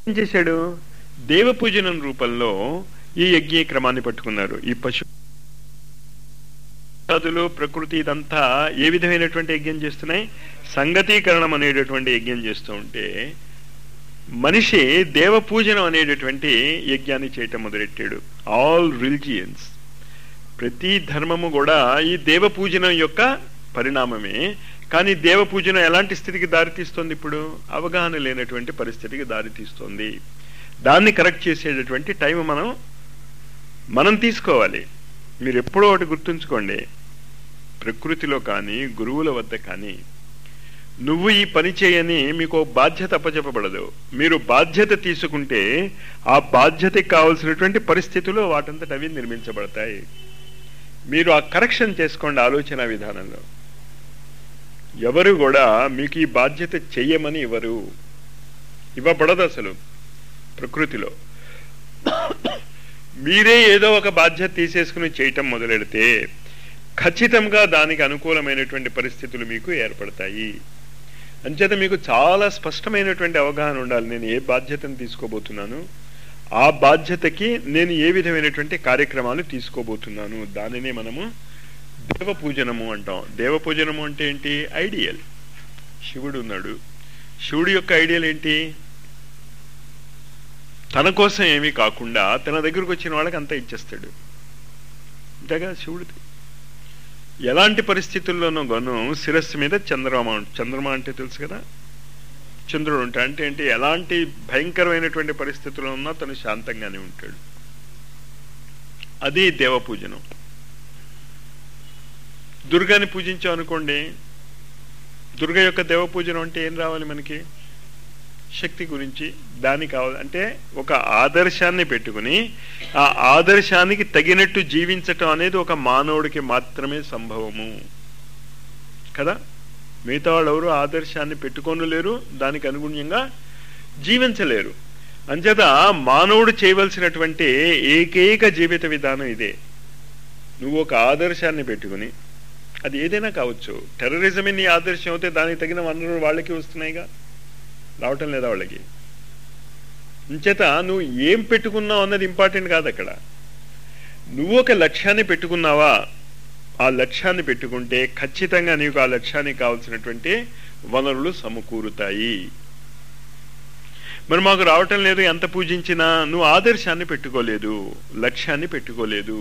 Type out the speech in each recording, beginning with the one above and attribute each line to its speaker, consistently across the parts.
Speaker 1: ఏం చేశాడు దేవపూజనం రూపంలో ఈ యజ్ఞ క్రమాన్ని పట్టుకున్నారు ఈ పశు జాతులు ప్రకృతి ఇదంతా ఏ విధమైనటువంటి యజ్ఞం చేస్తున్నాయి సంగతీకరణం అనేటటువంటి యజ్ఞం చేస్తూ ఉంటే మనిషి దేవపూజనం అనేటటువంటి యజ్ఞాన్ని చేయటం మొదలెట్టాడు ఆల్ రిలిజియన్స్ ప్రతి ధర్మము కూడా ఈ దేవపూజనం యొక్క పరిణామమే కానీ దేవపూజనం ఎలాంటి స్థితికి దారితీస్తుంది ఇప్పుడు అవగాహన లేనటువంటి పరిస్థితికి దారితీస్తుంది దాన్ని కరెక్ట్ చేసేటటువంటి టైం మనం మనం తీసుకోవాలి మీరు ఎప్పుడో ఒకటి గుర్తుంచుకోండి ప్రకృతిలో కానీ గురువుల వద్ద కానీ నువ్వు ఈ పని చేయని మీకు బాధ్యత అప్పచెప్పబడదు మీరు బాధ్యత తీసుకుంటే ఆ బాధ్యతకి కావలసినటువంటి పరిస్థితులు వాటంతట అవి నిర్మించబడతాయి మీరు ఆ కరెక్షన్ చేసుకోండి ఆలోచన విధానంలో ఎవరు కూడా మీకు ఈ బాధ్యత చెయ్యమని ఇవ్వరు ఇవ్వబడదు అసలు ప్రకృతిలో మీరే ఏదో ఒక బాధ్యత తీసేసుకుని చేయటం మొదలెడితే ఖచ్చితంగా దానికి అనుకూలమైనటువంటి పరిస్థితులు మీకు ఏర్పడతాయి అంచేత మీకు చాలా స్పష్టమైనటువంటి అవగాహన ఉండాలి నేను ఏ బాధ్యతను తీసుకోబోతున్నాను ఆ బాధ్యతకి నేను ఏ విధమైనటువంటి కార్యక్రమాలు తీసుకోబోతున్నాను దానినే మనము దేవపూజనము అంటాం దేవపూజనము అంటే ఏంటి ఐడియల్ శివుడు ఉన్నాడు శివుడి యొక్క ఐడియల్ ఏంటి తన కోసం ఏమీ కాకుండా తన దగ్గరకు వచ్చిన వాళ్ళకి అంతా ఇచ్చేస్తాడు అంతేగా శివుడిది ఎలాంటి పరిస్థితుల్లోనూ గాను శిరస్సు మీద చంద్రమా చంద్రమా అంటే తెలుసు కదా చంద్రుడు ఉంటాడు అంటే ఏంటి ఎలాంటి భయంకరమైనటువంటి పరిస్థితుల్లో ఉన్నా తను శాంతంగానే ఉంటాడు అది దేవపూజనం దుర్గాని పూజించాం అనుకోండి దుర్గ యొక్క దేవపూజనం అంటే ఏం రావాలి మనకి శక్తి గురించి దాని కావాలి అంటే ఒక ఆదర్శాన్ని పెట్టుకుని ఆ ఆదర్శానికి తగినట్టు జీవించటం అనేది ఒక మానవుడికి మాత్రమే సంభవము కదా మిగతా వాళ్ళు ఎవరు ఆదర్శాన్ని పెట్టుకొని లేరు దానికి అనుగుణ్యంగా జీవించలేరు అంచేత మానవుడు చేయవలసినటువంటి ఏకైక జీవిత విధానం ఇదే నువ్వు ఒక ఆదర్శాన్ని పెట్టుకుని అది ఏదైనా కావచ్చు టెర్రరిజమే నీ ఆదర్శం అయితే దానికి తగిన వనరులు వాళ్ళకి వస్తున్నాయిగా రావటం లేదా వాళ్ళకి ఇంచేత నువ్వు ఏం పెట్టుకున్నావు అన్నది ఇంపార్టెంట్ కాదు అక్కడ నువ్వు ఒక లక్ష్యాన్ని పెట్టుకున్నావా ఆ లక్ష్యాన్ని పెట్టుకుంటే ఖచ్చితంగా నీకు ఆ లక్ష్యానికి కావాల్సినటువంటి వనరులు సమకూరుతాయి మరి మాకు రావటం లేదు ఎంత పూజించినా నువ్వు ఆదర్శాన్ని పెట్టుకోలేదు లక్ష్యాన్ని పెట్టుకోలేదు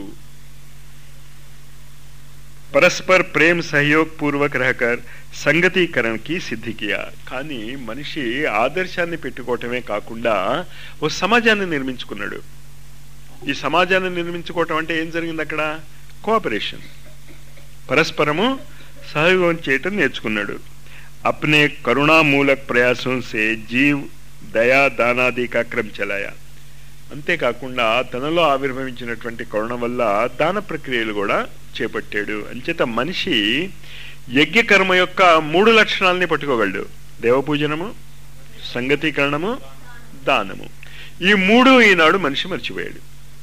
Speaker 1: పరస్పర్ ప్రేమ్ సహయోగ్ పూర్వక్ రహకర్ సంగతీకరణకి సిద్ధి కియా కానీ మనిషి ఆదర్శాన్ని పెట్టుకోవటమే కాకుండా ఓ సమాజాన్ని నిర్మించుకున్నాడు ఈ సమాజాన్ని నిర్మించుకోవటం అంటే ఏం జరిగింది అక్కడ కోఆపరేషన్ పరస్పరము సహయోగం చేయటం నేర్చుకున్నాడు అప్నే కరుణామూలక్ ప్రయాసం సే జీవ్ దయా దానాది కాక్రమ్ చలాయా అంతేకాకుండా తనలో ఆవిర్భవించినటువంటి కరుణ వల్ల దాన ప్రక్రియలు కూడా చేపట్టాడు అంచేత మనిషి యజ్ఞకర్మ యొక్క మూడు లక్షణాలని పట్టుకోగలడు దేవపూజనము సంగతీకరణము దానము ఈ మూడు ఈనాడు మనిషి మర్చిపోయాడు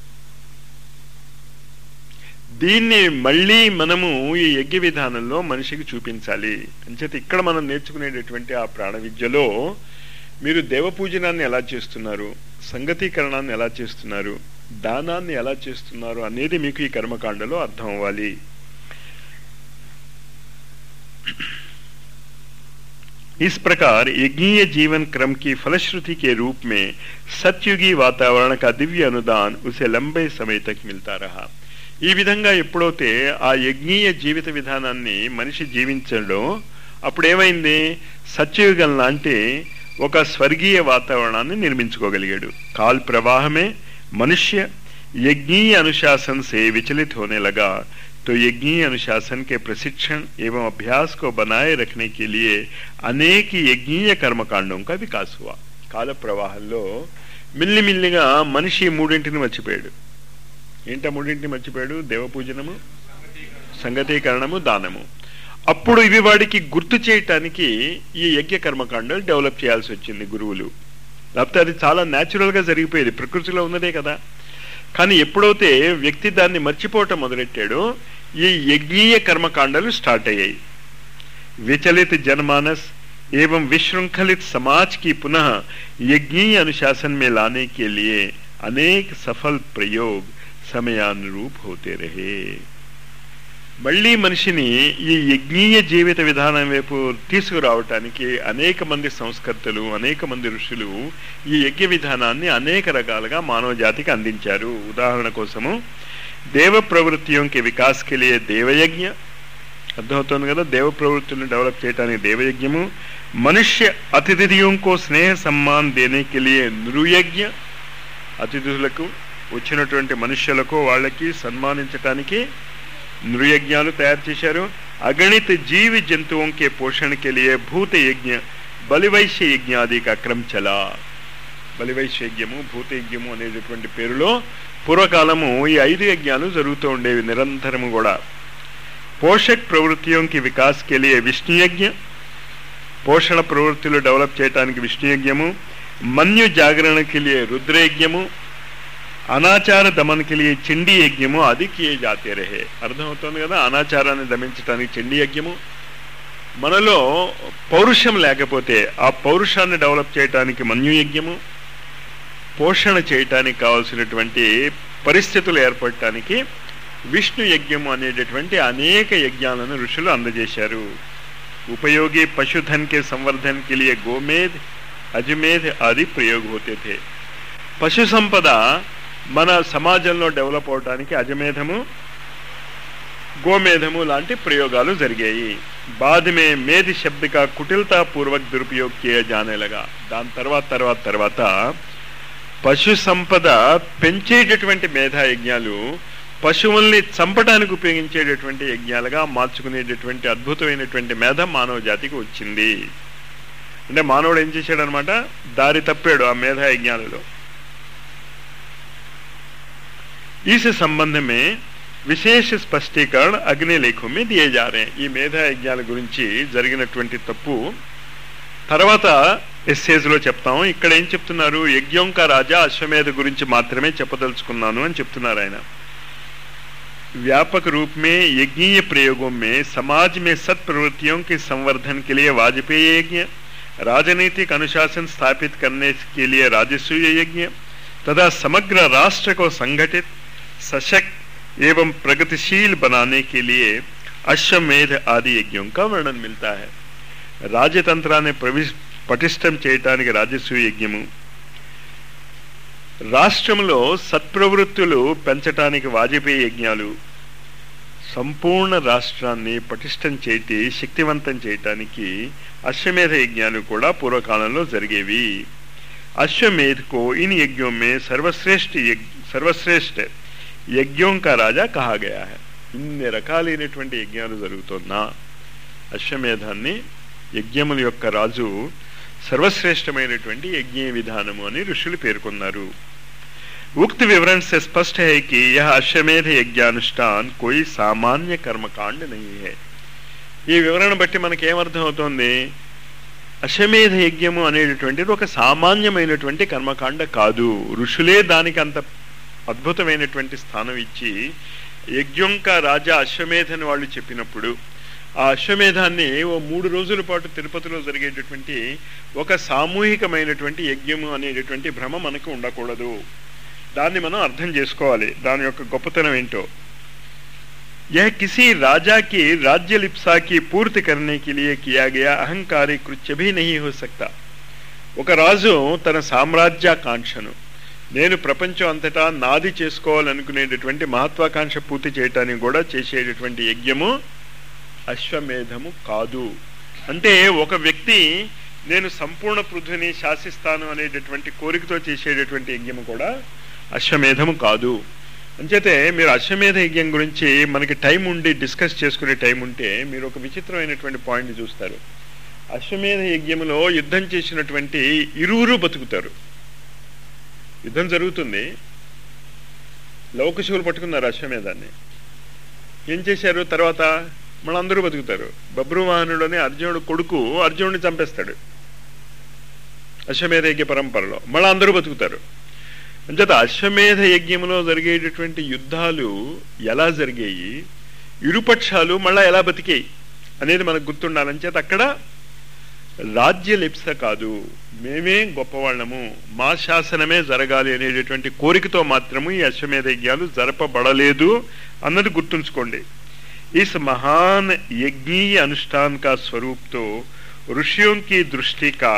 Speaker 1: దీన్ని మళ్ళీ మనము ఈ యజ్ఞ విధానంలో మనిషికి చూపించాలి అంచేత ఇక్కడ మనం నేర్చుకునేటటువంటి ఆ ప్రాణ విద్యలో మీరు దేవపూజనాన్ని ఎలా చేస్తున్నారు సంగతీకరణాన్ని ఎలా చేస్తున్నారు దానాన్ని ఎలా చేస్తున్నారు అనేది మీకు ఈ కర్మకాండలో అర్థం అవ్వాలి इस प्रकार यज्ञीय जीवन क्रम की फलश्रुति के रूप में सतयुगी वातावरण का दिव्य अनुदान उसे लंबे समय तक मिलता रहा ఈ విధంగా ఎప్పుడైతే ఆ యజ్ఞీయ జీవిత విధానాన్ని మనిషి జీవించడం అప్పుడేమైంది సత్యయుగం లాంటి ఒక స్వర్గీయ వాతావరణాన్ని నిర్మించుకోగలిగాడు కాల్ ప్రవాహమే मनुष्य यज्ञीय अनुशासन से विचलित होने लगा तो यज्ञीय अनुशासन के प्रशिक्षण एवं अभ्यास को बनाए रखने के लिए अनेक यज्ञीय कर्मकांडों का विकास हुआ కాల ప్రవాహంలో మిల్లిమిల్లిగా మనిషి మూడింటిని మర్చిపోయాడు ఏంట మూడింటిని మర్చిపోయాడు దేవపూజనము సంగతీకరణము దానము అప్పుడు ఇవి వాడికి గుర్తు చేయటానికి ఈ యజ్ఞ కర్మకాండాలు డెవలప్ చేయాల్సి వచ్చింది గురువులు లేకపోతే అది చాలా న్యాచురల్గా జరిగిపోయేది ప్రకృతిలో ఉన్నదే కదా కానీ ఎప్పుడైతే వ్యక్తి దాన్ని మర్చిపోవటం మొదలెట్టాడో ఈ యజ్ఞీయ కర్మకాండాలు స్టార్ట్ అయ్యాయి విచలిత జనమానస్ एवं विशृंखलित समाज की पुनः यज्ञीय अनुशासन में लाने के लिए अनेक सफल प्रयोग సమయానురూప్ होते रहे మళ్ళీ మనిషిని ఈ యజ్ఞీయ జీవిత విధానం వైపు తీసుకురావటానికి అనేక మంది సంస్కర్తలు అనేక మంది ఋషులు ఈ యజ్ఞ విధానాన్ని అనేక రకాలుగా మానవ జాతికి అందించారు ఉదాహరణ కోసము దేవ ప్రవృత్తియోంకి వికాస్కి లియే దేవయజ్ఞ అర్థమవుతుంది కదా దేవ ప్రవృత్తులను డెవలప్ చేయడానికి దేవయజ్ఞము మనుష్య అతిథియోంకో స్నేహ సమ్మాన్ దేనేకి లియే నృయజ్ఞ అతిథులకు వచ్చినటువంటి మనుష్యులకు వాళ్ళకి సన్మానించటానికి నృయజ్ఞాలు తయారు చేశారు అగణిత జీవి జంతువుంకే పోషణకి లియే భూత యజ్ఞ బలివైశ్య యజ్ఞాది అక్రమ చలా బలివైశ్య యజ్ఞము భూత యజ్ఞము అనేటటువంటి పేరులో పూర్వకాలము ఈ ఐదు యజ్ఞాలు జరుగుతూ ఉండేవి నిరంతరము కూడా పోషక్ ప్రవృత్తియోంకి వికాస్కి లియే విష్ణు యజ్ఞ పోషణ ప్రవృత్తులు డెవలప్ చేయడానికి విష్ణు యజ్ఞము మన్యు జాగరణకి లియే రుద్రయజ్ఞము అనాచార దమనకి లియే చండీ యజ్ఞము అది కియే జాతే రహే అర్థమవుతుంది కదా అనాచారాన్ని దమించడానికి చండీ యజ్ఞము మనలో పౌరుషం లేకపోతే ఆ పౌరుషాన్ని డెవలప్ చేయడానికి మన్యు యజ్ఞము పోషణ చేయటానికి కావలసినటువంటి పరిస్థితులు ఏర్పడటానికి విష్ణు యజ్ఞము అనేటటువంటి అనేక యజ్ఞాలను ఋషులు అందజేశారు ఉపయోగి పశుధన్ కే సంవర్ధన్ కే లియే గోమేధ్ అజమేధ్ ఆది ప్రయోగ హోతే थे పశు సంపద మన సమాజంలో డెవలప్ అవడానికి అజమేధము గోమేధము లాంటి ప్రయోగాలు జరిగాయి బాధమే మేధి శబ్దిక కుటిల్తా పూర్వక్ దురుపయోగ కియా జానేలగా దాని తర్వాత తర్వాత తర్వాత పశు సంపద పెంచేటటువంటి మేధా యజ్ఞాలు పశువుల్ని చంపడానికి ఉపయోగించేటటువంటి యజ్ఞాలుగా మార్చుకునేటటువంటి అద్భుతమైనటువంటి మేధ మానవ జాతికి వచ్చింది అంటే మానవుడు ఏం చేశాడు అనమాట దారి తప్పాడు ఆ మేధా యజ్ఞాలలో इस संबंध में విశేష స్పష్టీకరణ అగ్నిలేఖం మీద దియే జారే ఈ మేధా యజ్ఞాల గురించి జరిగినటువంటి తప్పు తర్వాత ఎస్సేజ్ లో చెప్తాం ఇక్కడ ఏం చెప్తున్నారు యజ్ఞంక రాజా అశ్వమేధ గురించి మాత్రమే చెప్పదలుచుకున్నాను అని చెప్తున్నారు ఆయన व्यापक रूप में यज्ञीय प्रयोगों में समाज में सत प्रवृत्तियों के संवर्धन के लिए वाजपेयी यज्ञ राजनीतिक अनुशासन स्थापित करने के लिए राजस्व यज्ञ तथा समग्र राष्ट्र को संगठित सशक्त एवं प्रगतिशील बनाने के लिए అశ్వమేధ ఆది యజ్ఞం కా వర్ణన మిల్తా హై రాజతంత్రాన్ని ప్రవి పటిష్టం చేయటానికి రాజస్వ యజ్ఞము రాష్ట్రంలో సత్ప్రవృత్తులు పెంచటానికి వాజపేయి యజ్ఞాలు సంపూర్ణ రాష్ట్రాన్ని పటిష్టం చేటి శక్తివంతం చేయటానికి అశ్వమేధ యజ్ఞాలు కూడా పూర్వకాలంలో జరిగేవి अश्वमेध को इन यज्ञों में सर्वश्रेष्ठ यज्ञ सर्वश्रेष्ठ యజ్ఞం కా రాజా కహా గయా హై ఇన్ని రకాలైనటువంటి యజ్ఞాలు జరుగుతున్నా అశ్వమేధాన్ని యజ్ఞముల యొక్క రాజు సర్వశ్రేష్టమైనటువంటి యజ్ఞ విధానము అని ఋషులు పేర్కొన్నారు उक्त विवरण से स्पष्ट है कि यह अश्वमेध यज्ञानुष्ठान कोई सामान्य कर्मकांड नहीं है ఈ వివరణ బట్టి మనకేమర్థం అవుతోంది అశ్వమేధ యజ్ఞము అనేటటువంటిది ఒక సామాన్యమైనటువంటి కర్మకాండ కాదు ఋషులే దానికి అంత అద్భుతమైనటువంటి స్థానం ఇచ్చి యజ్ఞంక రాజా అశ్వమేధని వాళ్ళు చెప్పినప్పుడు ఆ అశ్వమేధాన్ని ఓ మూడు రోజుల పాటు తిరుపతిలో జరిగేటటువంటి ఒక సామూహికమైనటువంటి యజ్ఞము అనేటటువంటి భ్రమ మనకు ఉండకూడదు దాన్ని మనం అర్థం చేసుకోవాలి దాని యొక్క గొప్పతనం ఏంటో यह किसी राजा की राज्य लिप्सा की पूर्ति करने के लिए किया गया अहंकारी कृत्य भी नहीं हो सकता ఒక రాజు తన సామ్రాజ్యాకాంక్షను నేను ప్రపంచం అంతటా నాది చేసుకోవాలనుకునేటటువంటి మహత్వాకాంక్ష పూర్తి చేయటానికి కూడా చేసేటటువంటి యజ్ఞము అశ్వమేధము కాదు అంటే ఒక వ్యక్తి నేను సంపూర్ణ పృథ్వీని శాసిస్తాను అనేటటువంటి కోరికతో చేసేటటువంటి యజ్ఞము కూడా అశ్వమేధము కాదు అంచేతే మీరు అశ్వమేధ యజ్ఞం గురించి మనకి టైం ఉండి డిస్కస్ చేసుకునే టైం ఉంటే మీరు ఒక విచిత్రమైనటువంటి పాయింట్ చూస్తారు అశ్వమేధ యజ్ఞములో యుద్ధం చేసినటువంటి ఇరువురు బతుకుతారు యుద్ధం జరుగుతుంది లౌకశివులు పట్టుకున్నారు అశ్వమేధాన్ని ఏం చేశారు తర్వాత మనందరూ బతుకుతారు బబ్రువాహనుడు అని అర్జునుడు కొడుకు అర్జునుడిని చంపేస్తాడు అశ్వమేధ యజ్ఞ పరంపరలో మళ్ళీ అందరూ బతుకుతారు అంచేత అశ్వమేధ యజ్ఞంలో జరిగేటటువంటి యుద్ధాలు ఎలా జరిగాయి ఇరుపక్షాలు మళ్ళా ఎలా బతికాయి అనేది మనకు గుర్తుండాలని చేత అక్కడ రాజ్యలిప్స కాదు మేమే గొప్పవాళ్ళము మా శాసనమే జరగాలి అనేటటువంటి కోరికతో మాత్రము ఈ అశ్వమేధ యజ్ఞాలు జరపబడలేదు అన్నది గుర్తుంచుకోండి इस महान यज्ञीय अनुष्ठान का स्वरूप तो ऋषियों की दृष्टि का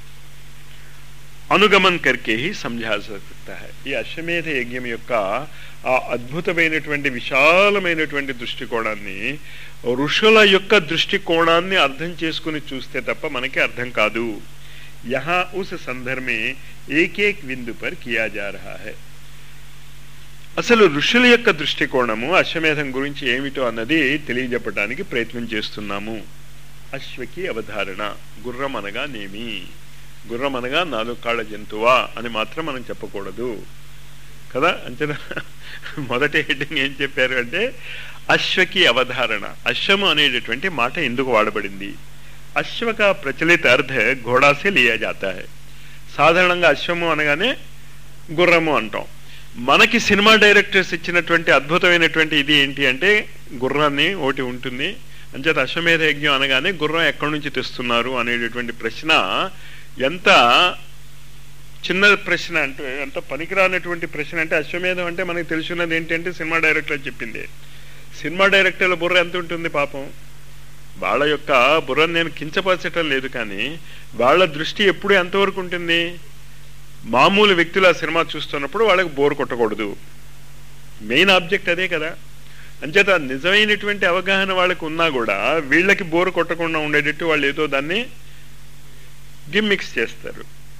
Speaker 1: అనుగమన్ కర్కే హి సమझा सकता है ఈ అశ్వమేధ యజ్ఞం యొక్క ఆ అద్భుతమైనటువంటి విశాలమైనటువంటి దృష్టికోణాన్ని ఋషుల యొక్క దృష్టికోణాన్ని అర్థం చేసుకుని చూస్తే తప్ప మనకి అర్థం కాదు యహా ఉస్ సందర్భే ఏక్ ఏక్ బిందు పర్ కియా జా రహా హై అసలు ఋషుల యొక్క దృష్టికోణము అశ్వమేధం గురించి ఏమిటో అన్నది తెలియజెప్పడానికి ప్రయత్నం చేస్తున్నాము అశ్వకి అవధారణ గుర్రం అనగా నేమి గుర్రం అనగా నాలుగు కాళ్ళ జంతువా అని మాత్రం మనం చెప్పకూడదు కదా అంతేనా మొదటి హెడ్డింగ్ ఏం చెప్పారు అంటే అశ్వకి అవధారణ అశ్వము అనేటటువంటి మాట ఎందుకు వాడబడింది అశ్వ కా ప్రచలిత అర్థ ఘోడాసే లియా జాతా హై సాధారణంగా అశ్వము అనగానే గుర్రము అంటాం మనకి సినిమా డైరెక్టర్స్ ఇచ్చినటువంటి అద్భుతమైనటువంటి ఇది ఏంటి అంటే గుర్రాన్ని ఒకటి ఉంటుంది అంచేత అశ్వమేధ యజ్ఞం అనగానే గుర్రం ఎక్కడి నుంచి తెస్తున్నారు అనేటటువంటి ప్రశ్న ఎంత చిన్న ప్రశ్న అంటే ఎంత పనికిరానటువంటి ప్రశ్న అంటే అశ్వమేధం అంటే మనకి తెలుసున్నది ఏంటంటే సినిమా డైరెక్టర్ చెప్పింది సినిమా డైరెక్టర్ల బుర్ర ఎంత ఉంటుంది పాపం వాళ్ళ యొక్క బుర్రను నేను కించపరచటం లేదు కానీ వాళ్ళ దృష్టి ఎప్పుడు ఎంతవరకు ఉంటుంది మామూలు వ్యక్తులు ఆ సినిమా చూస్తున్నప్పుడు వాళ్ళకి బోర్ కొట్టకూడదు మెయిన్ ఆబ్జెక్ట్ అదే కదా అంచేత నిజమైనటువంటి అవగాహన వాళ్ళకి ఉన్నా కూడా వీళ్ళకి బోర్ కొట్టకుండా ఉండేటట్టు వాళ్ళు ఏదో దాన్ని గిమ్మిక్స్ చేస్తారు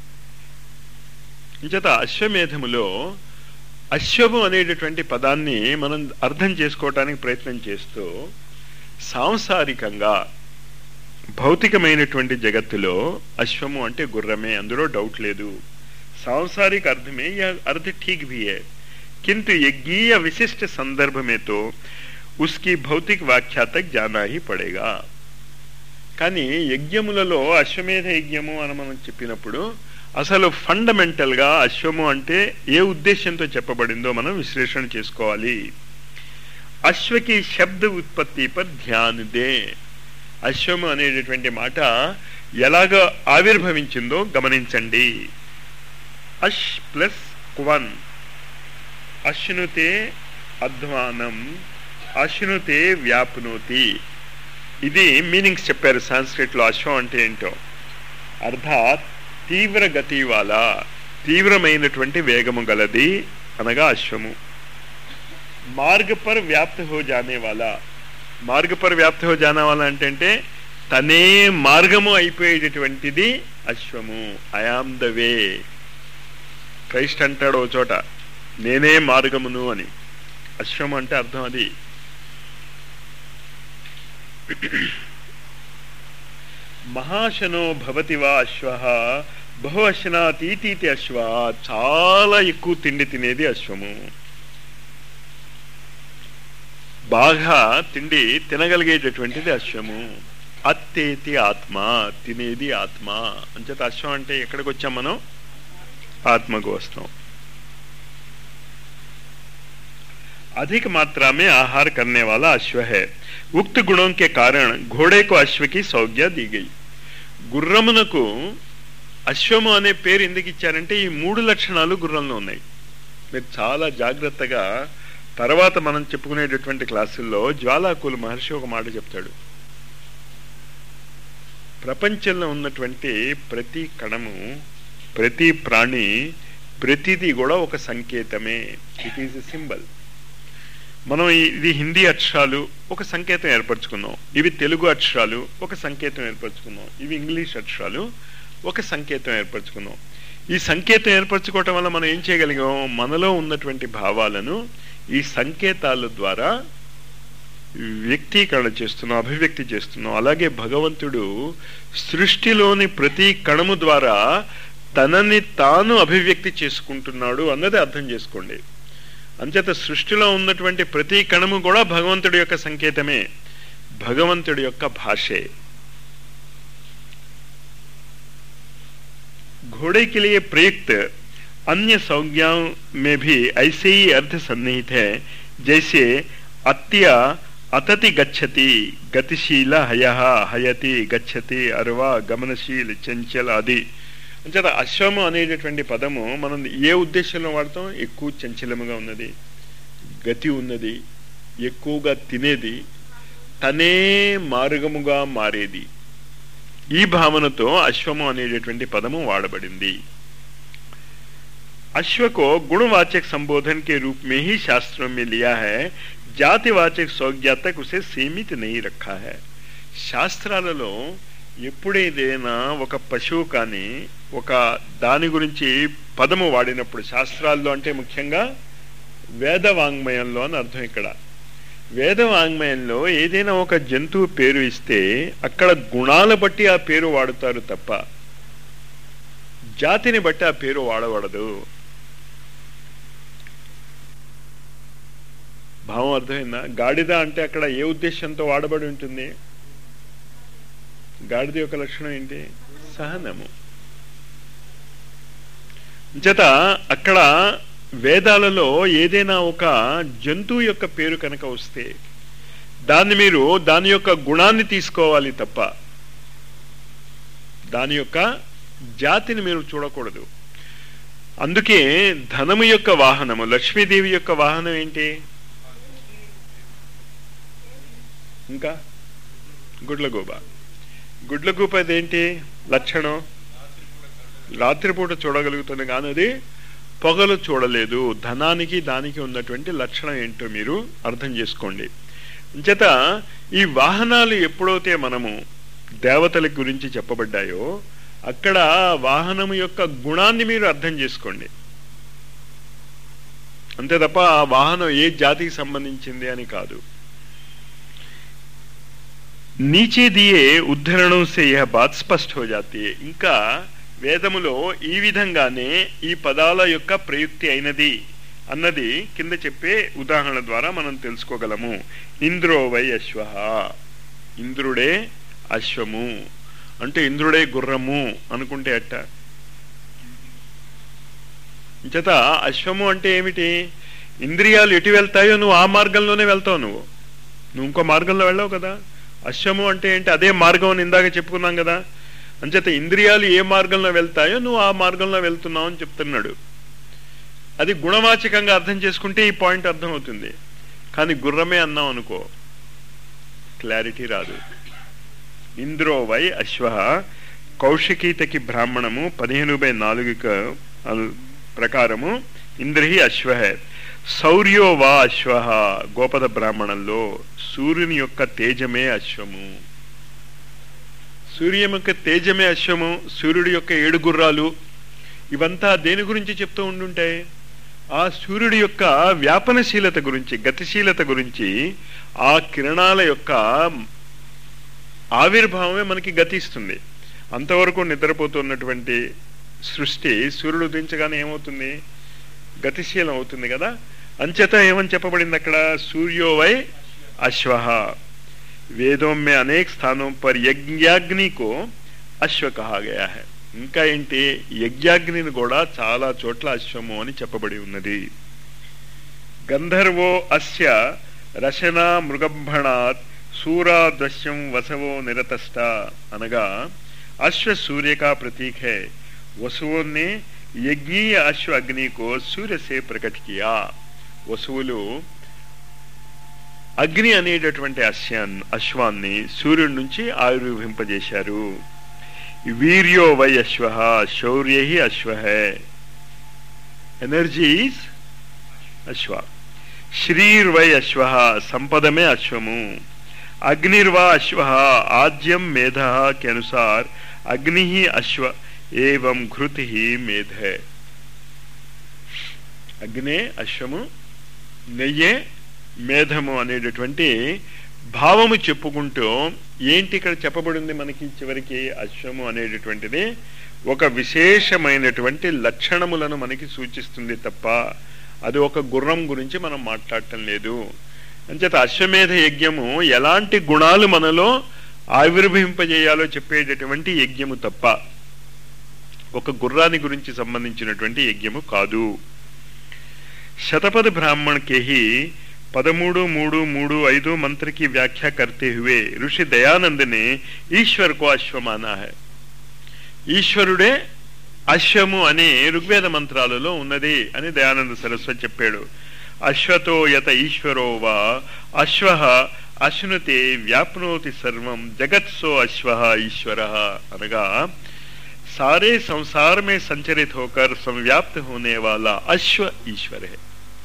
Speaker 1: అంచేత అశ్వమేధములో అశ్వము అనేటటువంటి పదాన్ని మనం అర్థం చేసుకోవటానికి ప్రయత్నం చేస్తూ సాంసారికంగా భౌతికమైనటువంటి జగత్తులో అశ్వము అంటే గుర్రమే అందులో డౌట్ లేదు सांसारिक अर्थ में यह अर्थ ठीक भी है किंतु यज्ञीय विशिष्ट संदर्भ में तो उसकी भौतिक व्याख्या तक जाना ही पड़ेगा కానీ యజ్ఞములలో అశ్వమేధ యజ్ఞము అని మనం చెప్పినప్పుడు అసలు ఫండమెంటల్ గా అశ్వము అంటే ఏ ఉద్దేశంతో చెప్పబడిందో మనం విశ్లేషణ చేసుకోవాలి అశ్వకి శబ్ద ఉత్పత్తి పర్ ధ్యాన్ దే అశ్వము అనేటటువంటి మాట ఎలాగ ఆవిర్భవించిందో గమనించండి అష్ ప్లస్ క్వన్ అశ్నుతే అధ్వానం అశ్నుతే వ్యాప్నోతి ఇది మీనింగ్స్ చెప్పారు సాంస్క్రిట్ లో అశ్వం అంటే ఏంటో అర్థాత్ తీవ్ర గతి వాల తీవ్రమైనటువంటి వేగము గలది అనగా అశ్వము మార్గ పర్ వ్యాప్త హో జానే వాలా మార్గ పర్ వ్యాప్త హో జానా వాలా అంటే తనే మార్గము అయిపోయేటటువంటిది అశ్వము ఐఆమ్ ద వే క్రైస్ట్ అంటాడు ఓ చోట నేనే మార్గమును అని అశ్వం అంటే అర్థం అది మహాశనో భవతి వా అశ్వ బహు అశ్నాతీతీతి అశ్వ చాలా ఎక్కువ తిండి తినేది అశ్వము బాగా తిండి తినగలిగేటటువంటిది అశ్వము అత్తేతి ఆత్మ తినేది ఆత్మ అంచేత అశ్వం అంటే ఎక్కడికి వచ్చాం మనం आत्मा को वस्तुओं अधिक मात्रा में आहार करने वाला अश्व है उक्त गुणों के कारण घोड़े को अश्व की सौज्ञ दी गई గుర్రమునకు అశ్వము అనే పేరు ఎందుకు ఇచ్చారంటే ఈ మూడు లక్షణాలు గుర్రంలో ఉన్నాయి మీరు చాలా జాగ్రత్తగా తర్వాత మనం చెప్పుకునేటటువంటి క్లాసుల్లో జ్వాలాకులు మహర్షి ఒక మాట చెప్తాడు ప్రపంచంలో ఉన్నటువంటి ప్రతి కణము ప్రతి ప్రాణి ప్రతిదీ కూడా ఒక సంకేతమే ఇట్ ఈజ్ సింబల్ మనం ఇది హిందీ అక్షరాలు ఒక సంకేతం ఏర్పరచుకున్నాం ఇవి తెలుగు అక్షరాలు ఒక సంకేతం ఏర్పరచుకున్నాం ఇవి ఇంగ్లీష్ అక్షరాలు ఒక సంకేతం ఏర్పరచుకున్నాం ఈ సంకేతం ఏర్పరచుకోవటం వల్ల మనం ఏం చేయగలిగాం మనలో ఉన్నటువంటి భావాలను ఈ సంకేతాల ద్వారా వ్యక్తీకరణ చేస్తున్నాం అభివ్యక్తి చేస్తున్నాం అలాగే భగవంతుడు సృష్టిలోని ప్రతి కణము ద్వారా తనని తాను అభివ్యక్తి చేసుకుంటున్నాడు అన్నది అర్థం చేసుకోండి అంచేత సృష్టిలో ఉన్నటువంటి ప్రతి కణము కూడా భగవంతుడి యొక్క సంకేతమే భగవంతుడి యొక్క భాషే घोड़े के लिए प्रयुक्त अन्य संज्ञाओं में भी ऐसे ही अर्थ सन्निहित है जैसे अत्या అతతి గచ్చతి గతిశీల హయ హయతి గచ్చతి అర్వ గమనశీల్ చంచల అది అంచేత అశ్వము అనేటటువంటి పదము మనం ఏ ఉద్దేశంలో వాడతాం ఎక్కువ చంచలముగా ఉన్నది గతి ఉన్నది ఎక్కువగా తినేది తనే మార్గముగా మారేది ఈ భావనతో అశ్వము అనేటటువంటి పదము వాడబడింది अश्व को गुणवाचक संबोधन के रूप में ही शास्त्रों में लिया है జాతివాచక సౌజ్ఞ తక్ ఉసే సీమిత నెయ్యి రఖా హై శాస్త్రాలలో ఎప్పుడేదైనా ఒక పశువు కానీ ఒక దాని గురించి పదము వాడినప్పుడు శాస్త్రాల్లో అంటే ముఖ్యంగా వేద వాంగ్మయంలో అని అర్థం ఇక్కడ వేద వాంగ్మయంలో ఏదైనా ఒక జంతువు పేరు ఇస్తే అక్కడ గుణాల బట్టి ఆ పేరు వాడుతారు తప్ప జాతిని బట్టి ఆ పేరు వాడబడదు భావం అర్థమైందా గాడిద అంటే అక్కడ ఏ ఉద్దేశంతో వాడబడి ఉంటుంది గాడిద యొక్క లక్షణం ఏంటి సహనము చేత అక్కడ వేదాలలో ఏదైనా ఒక జంతువు యొక్క పేరు కనుక వస్తే దాన్ని మీరు దాని యొక్క గుణాన్ని తీసుకోవాలి తప్ప దాని యొక్క జాతిని మీరు చూడకూడదు అందుకే ధనము యొక్క వాహనము లక్ష్మీదేవి యొక్క వాహనం ఏంటి ఇంకా గుడ్లగూబ గుడ్లగూబ అదేంటి లక్షణం రాత్రిపూట చూడగలుగుతుంది కానీ అది పొగలు చూడలేదు ధనానికి దానికి ఉన్నటువంటి లక్షణం ఏంటో మీరు అర్థం చేసుకోండి చేత ఈ వాహనాలు ఎప్పుడైతే మనము దేవతల గురించి చెప్పబడ్డాయో అక్కడ వాహనం యొక్క గుణాన్ని మీరు అర్థం చేసుకోండి అంతే తప్ప ఆ వాహనం ఏ జాతికి సంబంధించింది అని కాదు नीचे दिए ఉద్ధరణం से यह बात स्पष्ट हो जाती है ఇంకా వేదములో ఈ విధంగానే ఈ పదాల యొక్క ప్రయుక్తి అయినది అన్నది కింద చెప్పే ఉదాహరణ ద్వారా మనం తెలుసుకోగలము ఇంద్రో వై అశ్వ ఇంద్రుడే అశ్వము అంటే ఇంద్రుడే గుర్రము అనుకుంటే అట్ట చేత అశ్వము అంటే ఏమిటి ఇంద్రియాలు ఎటు వెళ్తాయో నువ్వు ఆ మార్గంలోనే వెళ్తావు నువ్వు నువ్వు ఇంకో మార్గంలో వెళ్ళావు కదా అశ్వము అంటే ఏంటి అదే మార్గం అని ఇందాక చెప్పుకున్నాం కదా అంచేత ఇంద్రియాలు ఏ మార్గంలో వెళ్తాయో నువ్వు ఆ మార్గంలో వెళ్తున్నావు అని చెప్తున్నాడు అది గుణవాచకంగా అర్థం చేసుకుంటే ఈ పాయింట్ అర్థమవుతుంది కానీ గుర్రమే అన్నాం అనుకో క్లారిటీ రాదు ఇంద్రో వై అశ్వ కౌశికీతకి బ్రాహ్మణము పదిహేను బై నాలుగు ప్రకారము ఇంద్రహి అశ్వహే శౌర్యో వా అశ్వ గోపద బ్రాహ్మణంలో సూర్యుని యొక్క తేజమే అశ్వము సూర్యం యొక్క తేజమే అశ్వము సూర్యుడి యొక్క ఏడు గుర్రాలు ఇవంతా దేని గురించి చెప్తూ ఉండుంటాయి ఆ సూర్యుడి యొక్క వ్యాపనశీలత గురించి గతిశీలత గురించి ఆ కిరణాల యొక్క ఆవిర్భావమే మనకి గతిస్తుంది అంతవరకు నిద్రపోతున్నటువంటి సృష్టి సూర్యుడు ఉదయించగానే ఏమవుతుంది గతిశీలం అవుతుంది కదా అంచేత ఏమని చెప్పబడింది అక్కడ సూర్యోవై అశ్వ వేదों में अनेक स्थानों पर यज्ञाग्नि को అశ్వ కహా గయా హై ఇంకా ఏంటి యజ్ఞాగ్నిని కూడా చాలా చోట్ల అశ్వము అని చెప్పబడి ఉన్నది గంధర్వో అస్య రచన మృగంభణాత్ సూరాదృశ్యం వసవో నిరతస్థ అనగా అశ్వ సూర్య का प्रतीक है वसुओं ने यज्ञीय अश्व अग्नि को सूर्य से प्रकट किया వసువులు అగ్ని అనేటటువంటి అశ్వాన్ని అశ్వాన్ని సూర్యుడి నుంచి ఆవిర్భింపజేశారు వీర్యో వై అశ్వ శౌర్య అశ్వ ఎనర్జీస్ అశ్వ శ్రీర్వై అశ్వ సంపదమే అశ్వము అగ్నిర్వా అశ్వ ఆజ్యం మేధ के अनुसार अग्नि ही अश्व एवं घृत ही मेध है అగ్నే అశ్వము నెయ్యే మేధము అనేటటువంటి భావము చెప్పుకుంటూ ఏంటి ఇక్కడ చెప్పబడింది మనకి చివరికి అశ్వము అనేటటువంటిది ఒక విశేషమైనటువంటి లక్షణములను మనకి సూచిస్తుంది తప్ప అది ఒక గుర్రం గురించి మనం మాట్లాడటం లేదు అంచేత అశ్వమేధ యజ్ఞము ఎలాంటి గుణాలు మనలో ఆవిర్భవింపజేయాలో చెప్పేటటువంటి యజ్ఞము తప్ప ఒక గుర్రాన్ని గురించి సంబంధించినటువంటి యజ్ఞము కాదు शतपथ ब्राह्मण के ही पदमूडु मूडु मूडु ఐదు मंत्र की व्याख्या करते हुए ऋषि दयानंद ने ईश्वर को अश्व माना है ఈశ్వరుడే అశ్వము అని ఋగ్వేద మంత్రాలలో ఉన్నది అని దయానంద సరస్వతి చెప్పాడు అశ్వతో యత ఈశ్వరో వా అశ్వ అశ్నుతే వ్యాప్నోతి సర్వం జగత్సో అశ్వ ఈశ్వర అనగా सारे संसार में संचरित होकर संव्याप्त होने वाला अश्व ईश्वर है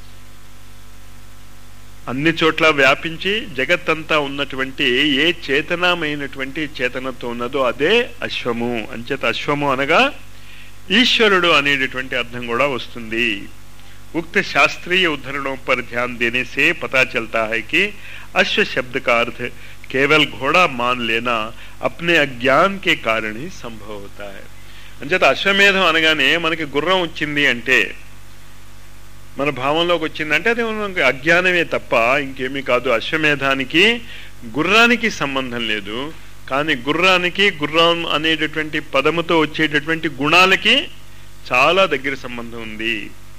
Speaker 1: అన్ని చోట్ల వ్యాపించి జగత్తంతా ఉన్నటువంటి ఏ చేతనమైనటువంటి చేతనతో ఉన్నదో అదే అశ్వము అంచేత అశ్వము అనగా ఈశ్వరుడు అనేటటువంటి అర్థం కూడా వస్తుంది उक्त शास्त्रीय उद्धरणों पर ध्यान देने से पता चलता है कि अश्व शब्द का अर्थ केवल घोड़ा मान लेना अपने अज्ञान के कारण ही संभव होता है అంచేత అశ్వమేధం అనగానే మనకి గుర్రం వచ్చింది అంటే మన భావంలోకి వచ్చిందంటే అది మనకి అజ్ఞానమే తప్ప ఇంకేమీ కాదు అశ్వమేధానికి గుర్రానికి సంబంధం లేదు కానీ గుర్రానికి గుర్రం అనేటటువంటి పదముతో వచ్చేటటువంటి గుణాలకి చాలా దగ్గర సంబంధం ఉంది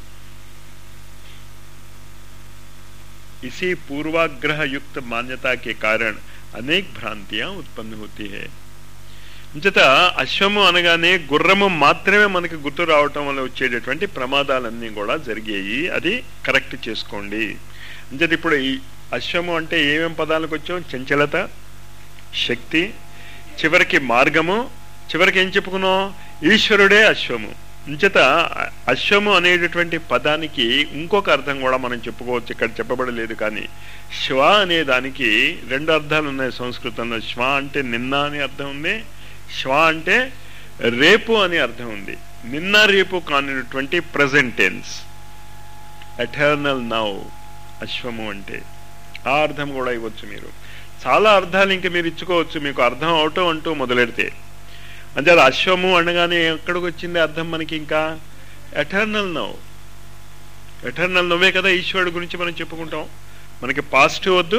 Speaker 1: इसी पूर्वाग्रह युक्त मान्यता के कारण अनेक भ्रांतियां उत्पन्न होती है అంచేత అశ్వము అనగానే గుర్రము మాత్రమే మనకి గుర్తు రావటం వల్ల వచ్చేటటువంటి ప్రమాదాలన్నీ కూడా జరిగాయి అది కరెక్ట్ చేసుకోండి అంచేత ఇప్పుడు ఈ అశ్వము అంటే ఏమేం పదాలకు వచ్చాం చంచలత శక్తి చివరికి మార్గము చివరికి ఏం చెప్పుకున్నాం ఈశ్వరుడే అశ్వము అంచేత అశ్వము అనేటటువంటి పదానికి ఇంకొక అర్థం కూడా మనం చెప్పుకోవచ్చు ఇక్కడ చెప్పబడలేదు కానీ శ్వ అనే దానికి రెండు అర్థాలు ఉన్నాయి సంస్కృతంలో శ్వ అంటే నిన్న అనే అర్థం ఉంది శ్వ అంటే రేపు అనే అర్థం ఉంది నిన్న రేపు కానిటువంటి ప్రజెంట్ టెన్స్ ఎటర్నల్ నౌ అశ్వము అంటే ఆ అర్థం కూడా ఇవ్వచ్చు మీరు చాలా అర్థాలు ఇంకా మీరు ఇచ్చుకోవచ్చు మీకు అర్థం అవటం అంటూ మొదలెడితే అంటే అది అశ్వము అనగానే ఎక్కడికి వచ్చింది అర్థం మనకి ఇంకా ఎటర్నల్ నవ్ ఎటర్నల్ నవ్వే కదా ఈశ్వరుడు గురించి మనం చెప్పుకుంటాం మనకి పాస్ట్ వద్దు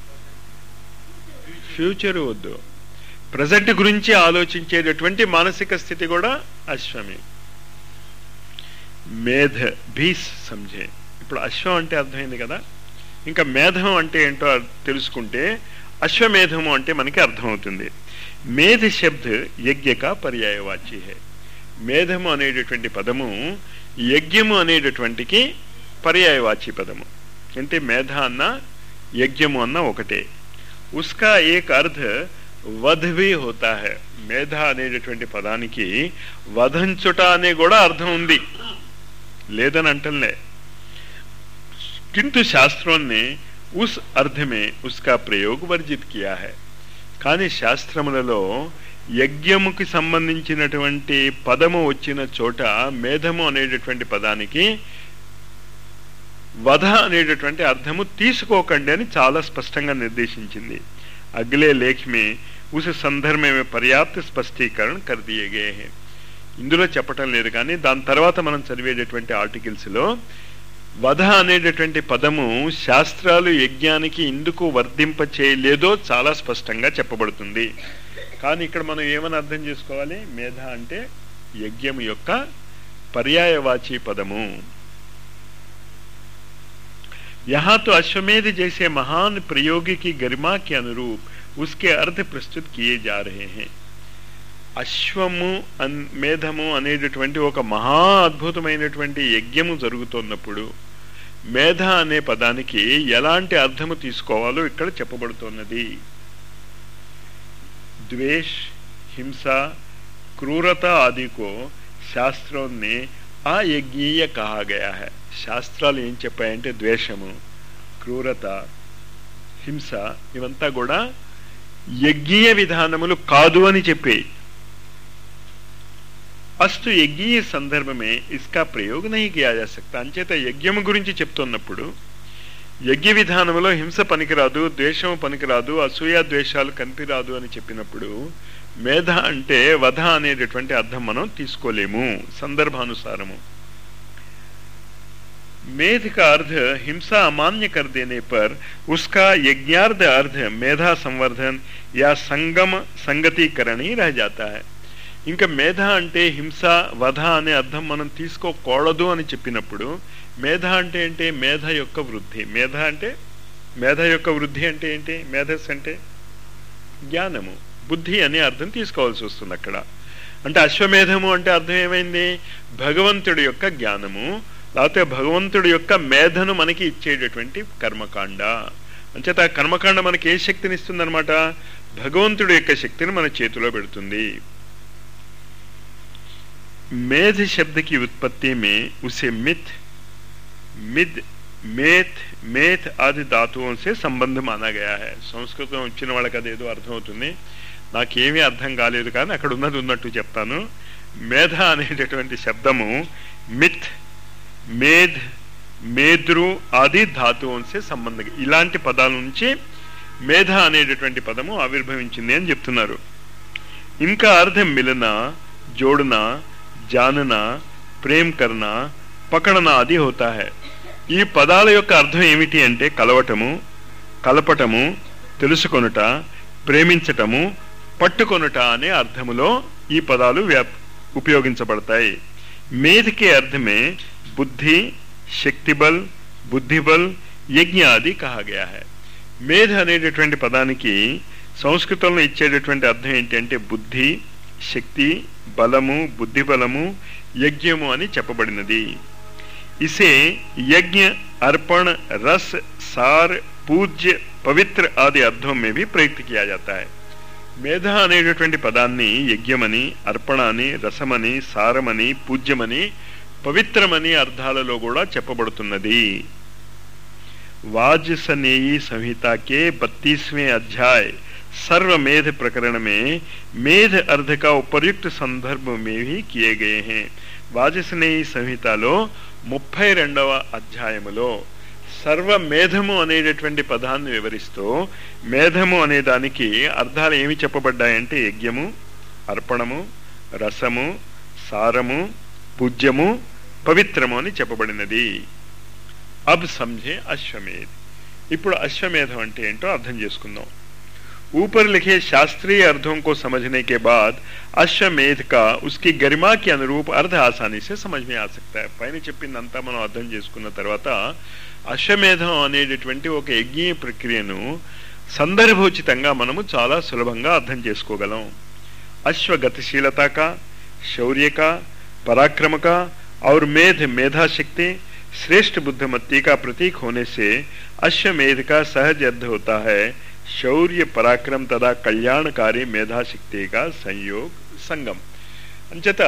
Speaker 1: ఫ్యూచర్ వద్దు ప్రజెంట్ గురించి ఆలోచించేటటువంటి మానసిక స్థితి కూడా అశ్వమే మేధ భీస్ సంజే ఇప్పుడు అశ్వం అంటే అర్థమైంది కదా ఇంకా మేధం అంటే ఏంటో తెలుసుకుంటే అశ్వమేధము అంటే మనకి అర్థమవుతుంది మేధ శబ్ద యజ్ఞ కా పర్యాయవాచి హే మేధము అనేటటువంటి పదము యజ్ఞము అనేటటువంటికి పర్యాయవాచి పదము అంటే మేధ అన్న యజ్ఞము అన్న ఒకటే ఉస్కా ఏక్ అర్థ వధ్ భీ హోతా హే మేధ అనేటటువంటి పదానికి వధంచుట అనే కూడా అర్థం ఉంది లేదని అంటలే किंतु शास्त्रों ने उस अर्थ में उसका प्रयोग वर्जित किया है కానీ శాస్త్రములలో యజ్ఞముకి సంబంధించినటువంటి పదము వచ్చిన చోట మేధము అనేటటువంటి పదానికి వధ అనేటటువంటి అర్థము తీసుకోకండి అని చాలా స్పష్టంగా నిర్దేశించింది అగ్లే లేఖ మే ఉస్ సందర్భ మే పర్యాప్త స్పష్టీకరణ కర్ దియే గయే హై ఇందులో చెప్పటం లేదు కానీ దాని తర్వాత మనం చదివేటటువంటి ఆర్టికల్స్ లో వధ అనేటటువంటి పదము శాస్త్రాలు యజ్ఞానికి ఎందుకు వర్ధింప చేయలేదో చాలా స్పష్టంగా చెప్పబడుతుంది కానీ ఇక్కడ మనం ఏమని అర్థం చేసుకోవాలి మేధ అంటే యజ్ఞం యొక్క పర్యాయవాచి పదము यहाँ तो अश्वमेध जैसे महान प्रयोगी की गरिमा के अनुरूप उसके अर्थ प्रस्तुत किए जा रहे हैं అశ్వము అన్ మేధము అనేటటువంటి ఒక మహా అద్భుతమైనటువంటి యజ్ఞము జరుగుతున్నప్పుడు మేధ అనే పదానికి ఎలాంటి అర్థము తీసుకోవాలో ఇక్కడ చెప్పబడుతున్నది ద్వేష్ హింస క్రూరత ఆది కో శాస్త్రం నే ఆయజ్ఞీయ కహా గయా హై శాస్త్రాలు ఏం చెప్పాయంటే ద్వేషము క్రూరత హింస ఇవంతా కూడా యజ్ఞీయ విధానములు కాదు అని చెప్పి అస్తు యజ్ఞీయ సందర్భమే ఇస్కా ప్రయోగ నహి కియా జా సక్తా అంచేత యజ్ఞము గురించి చెప్తున్నప్పుడు యజ్ఞ విధానంలో హింస పనికిరాదు ద్వేషము పనికిరాదు అసూయ ద్వేషాలు కనిపిరాదు అని చెప్పినప్పుడు మేధ అంటే వధ అనేటటువంటి అర్థం మనం తీసుకోలేము సందర్భానుసారము मेध का अर्थ हिंसा अमान्य कर देने पर उसका यज्ञार्ध अर्थ मेधा संवर्धन या संगम संगतीकरण ही रह जाता है ఇంకా మేధ అంటే హింస వధ అనే అర్థం మనం తీసుకోకూడదు అని చెప్పినప్పుడు మేధ అంటే ఏంటి మేధ యొక్క వృద్ధి మేధ అంటే మేధ యొక్క వృద్ధి అంటే ఏంటి మేధస్ అంటే జ్ఞానము బుద్ధి అనే అర్థం తీసుకోవాల్సి వస్తుంది అక్కడ అంటే అశ్వమేధము అంటే అర్థం ఏమైంది భగవంతుడి యొక్క జ్ఞానము లేకపోతే భగవంతుడి యొక్క మేధను మనకి ఇచ్చేటటువంటి కర్మకాండ అంచేత ఆ కర్మకాండ మనకి ఏ శక్తిని ఇస్తుందన్నమాట భగవంతుడి యొక్క శక్తిని మన చేతిలో పెడుతుంది मेध शब्द की उत्पत्ति में उसे मिथ मिद మేత్ మేత్ ఆది ధాతువుం సే సంబంధం మానా గయా హై సంస్కృతం వచ్చిన వాళ్ళకి అదేదో అర్థమవుతుంది నాకేమీ అర్థం కాలేదు కానీ అక్కడ ఉన్నది ఉన్నట్టు చెప్తాను మేధ అనేటటువంటి శబ్దము మిత్ మేధ్ మేద్రు ఆది ధాతువుం సే సంబంధం ఇలాంటి పదాల నుంచి మేధ అనేటటువంటి పదము ఆవిర్భవించింది అని చెప్తున్నారు ఇంకా అర్థం మిలన జోడన జానన ప్రేమ్ కర్ణ పకడన అది హోతా హై ఈ పదాల యొక్క అర్థం ఏమిటి అంటే కలవటము కలపటము తెలుసుకొనుట ప్రేమించటము పట్టుకొనుట అనే అర్థములో ఈ పదాలు వ్యాప్ ఉపయోగించబడతాయి మేధకే అర్థమే బుద్ధి శక్తిబల్ బుద్ధిబల్ యజ్ఞ ఆది కహాగయా హై మేధ అనేటటువంటి పదానికి సంస్కృతంలో ఇచ్చేటటువంటి అర్థం ఏంటి అంటే బుద్ధి శక్తి బలము బుద్ధి బలము యజ్ఞము అని చెప్పబడినది ఇసే యజ్ఞ अर्पण रस सार పూజ్య పవిత్ర ఆది అర్థం మే ప్రయుక్తి కియా జాతా హై మేధ అనేటటువంటి పదాన్ని యజ్ఞమని అర్పణ అని రసమని సారమని పూజ్యమని పవిత్రమని అర్థాలలో కూడా చెప్పబడుతున్నది वाजसनेयी संहिता के बत्तीसवें अध्याय सर्वमेध प्रकरण में मेध अर्थ का उपयुक्त संदर्भ में भी किए गए हैं వాజసనేయి సంహితలో ముప్పై రెండవ అధ్యాయములో సర్వ మేధము అనేటటువంటి పదాన్ని వివరిస్తూ మేధము అనే దానికి అర్థాలు ఏమి చెప్పబడ్డాయంటే యజ్ఞము అర్పణము రసము సారము పూజ్యము పవిత్రము అని చెప్పబడినది అబ్ సంజే అశ్వమేధ్ ఇప్పుడు అశ్వమేధం అంటే ఏంటో అర్థం చేసుకుందాం ऊपर लिखे शास्त्रीय अर्थों को समझने के बाद అశ్వమేధ का उसकी गरिमा के अनुरूप अर्थ आसानी से समझ में आ सकता है పైన చెప్పిందంతా మనం అర్థం చేసుకున్న తర్వాత అశ్వమేధం అనేటటువంటి ఒక యజ్ఞీయ ప్రక్రియను సందర్భోచితంగా మనము చాలా సులభంగా అర్థం చేసుకోగలం अश्व गतिशीलता का शौर्य का पराक्रम का और मेध मेधा शक्ति श्रेष्ठ बुद्धिमत्ती का प्रतीक होने से अश्वमेध का सहज अर्थ होता है శౌర్య పరాక్రమ్ తదా కళ్యాణకారి మేధాశక్తిగా సంయోగ్ సంగం అంచేత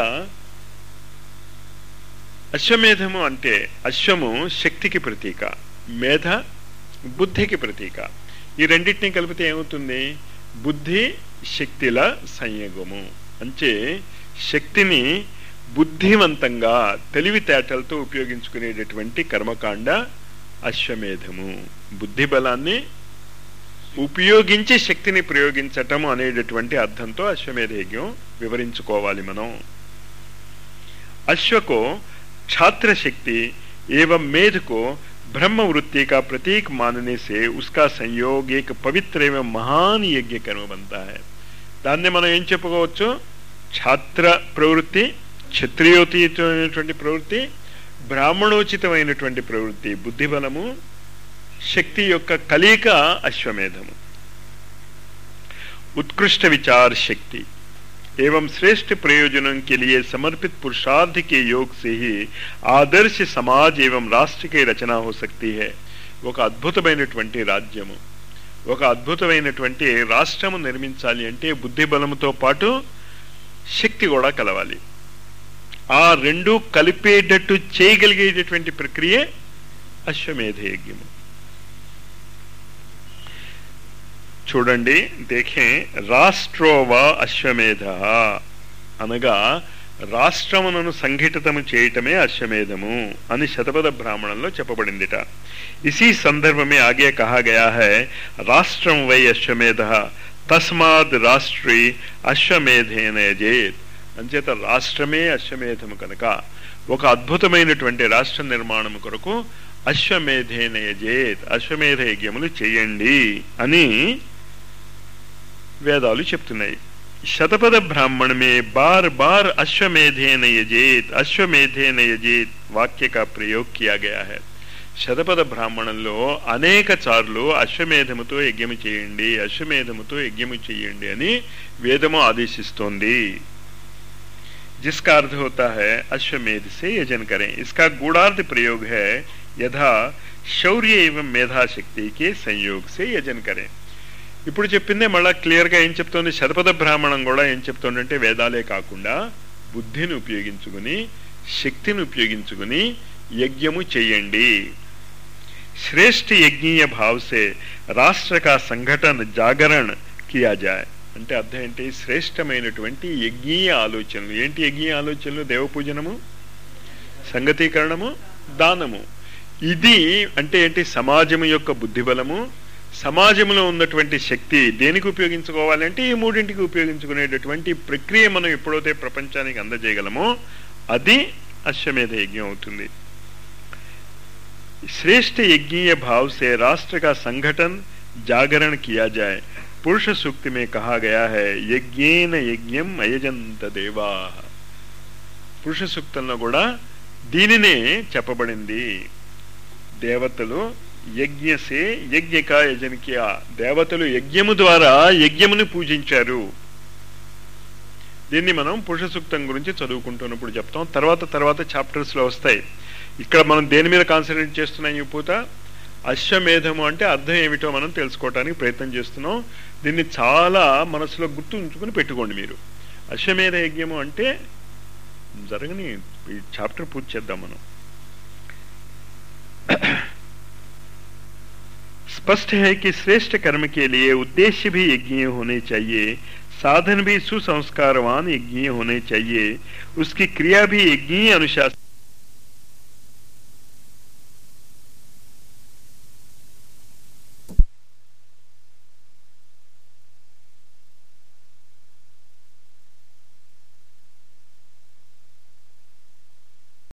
Speaker 1: అశ్వమేధము అంటే అశ్వము శక్తికి ప్రతీక మేధ బుద్ధికి ప్రతీక ఈ రెండింటిని కలిపితే ఏమవుతుంది బుద్ధి శక్తిల సంయోగము అంటే శక్తిని బుద్ధివంతంగా తెలివితేటలతో ఉపయోగించుకునేటటువంటి కర్మకాండ అశ్వమేధము బుద్ధి బలాన్ని ఉపయోగించి శక్తిని ప్రయోగించటం అనేటటువంటి అర్థంతో అశ్వమేధ యజ్ఞం వివరించుకోవాలి మనం अश्व को छात्र शक्ति एवं मेध को ब्रह्म वृत्ति का प्रतीक मानने से उसका संयोग एक पवित्र एवं महान यज्ञ कर्म बनता है దాన్ని మనం ఏం చెప్పుకోవచ్చు ఛాత్ర ప్రవృత్తి క్షత్రియోతీతమైనటువంటి ప్రవృత్తి బ్రాహ్మణోచితమైనటువంటి ప్రవృత్తి బుద్ధిబలము శక్తి యొక్క కలయిక అశ్వమేధము उत्कृष्ट विचार शक्ति एवं श्रेष्ठ प्रयोजनों के लिए समर्पित पुरुषार्थ के योग से ही आदर्श समाज एवं राष्ट्र की रचना हो सकती है ఒక అద్భుతమైనటువంటి రాజ్యము ఒక అద్భుతమైనటువంటి రాష్ట్రము నిర్మించాలి అంటే బుద్ధి బలముతో పాటు శక్తి కూడా కలవాలి ఆ రెండు కలిపేటట్టు చేయగలిగేటటువంటి ప్రక్రియ అశ్వమేధ యజ్ఞము చూడండి దేఖే రాష్ట్రోవ అశ్వమేధ అనగా రాష్ట్రమునను సంఘటితము చేయటమే అశ్వమేధము అని శతపథ బ్రాహ్మణంలో చెప్పబడిందిట ఇసీ సందర్భమే ఆగే కహా గయా హై రాష్ట్రం వై అశ్వమేధ తస్మాద్ రాష్ట్రీ అశ్వమేధేన యజేత్ అంచేత రాష్ట్రమే అశ్వమేధము కనుక ఒక అద్భుతమైనటువంటి రాష్ట్ర నిర్మాణము కొరకు అశ్వమేధేన యజేత్ అశ్వమేధ యజ్ఞములు చేయండి అని వేదాలు చెప్తున్నాయి శతపథ ब्राह्मण में बार बार अश्वमेधेन यजेत अश्वमेधेन यजेत वाक्य का प्रयोग किया गया है శతపథ బ్రాహ్మణంలో అనేక చార్లు అశ్వమేధముతో యజ్ఞము చేయండి అశ్వమేధముతో యజ్ఞము చేయండి అని వేదము ఆదేశిస్తోంది जिसका अर्थ होता है अश्वमेध से यजन करें इसका गूढ़ार्थ प्रयोग है यथा శౌర్య एवं మేధాశక్తి కే సంయోగ్ సే యజన్ కరే ఇప్పుడు చెప్పిందే మళ్ళా క్లియర్గా ఏం చెప్తోంది శతపథ బ్రాహ్మణం కూడా ఏం చెప్తోందంటే వేదాలే కాకుండా బుద్ధిని ఉపయోగించుకుని శక్తిని ఉపయోగించుకుని యజ్ఞము చెయ్యండి श्रेष्ठ यज्ञीय भाव से राष्ट्र का संगठन जागरण किया जाए అంటే అర్థం ఏంటి శ్రేష్టమైనటువంటి యజ్ఞీయ ఆలోచనలు ఏంటి యజ్ఞీయ ఆలోచనలు దేవపూజనము సంగతీకరణము దానము ఇది అంటే ఏంటి సమాజము యొక్క బుద్ధిబలము సమాజంలో ఉన్నటువంటి శక్తి దేనికి ఉపయోగించుకోవాలంటే ఈ మూడింటికి ఉపయోగించుకునేటటువంటి ప్రక్రియ మనం ఎప్పుడైతే ప్రపంచానికి అందజేయగలమో అది అశ్వమేధ యజ్ఞం అవుతుంది श्रेष्ठ यज्ञीय भाव से राष्ट्र का संगठन जागरण किया जाए पुरुष सूक्त में कहा गया है यज्ञेन యజ్ఞం అయజంత దేవా పురుష సూక్తంలో కూడా దీనినే చెప్పబడింది దేవతలు యజ్ఞసే యజ్ఞక యజనికియా దేవతలు యజ్ఞము ద్వారా యజ్ఞమును పూజించారు దీన్ని మనం పురుష సూక్తం గురించి చదువుకుంటున్నప్పుడు చెప్తాం తర్వాత తర్వాత చాప్టర్స్ లో వస్తాయి ఇక్కడ మనం దేని మీద కాన్సన్ట్రేట్ చేస్తున్నాం ఈ పూట అశ్వమేధము అంటే అర్థం ఏమిటో మనం తెలుసుకోవడానికి ప్రయత్నం చేస్తున్నాం దీన్ని చాలా మనసులో గుర్తు ఉంచుకుని పెట్టుకోండి మీరు అశ్వమేధ యజ్ఞము అంటే జరగని ఈ చాప్టర్ పూర్తి చేద్దాం మనం स्पष्ट है कि श्रेष्ठ कर्म के लिए उद्देश्य भी यज्ञीय होने चाहिए साधन भी सुसंस्कारवान यज्ञीय होने चाहिए उसकी क्रिया भी यज्ञीय अनुशासन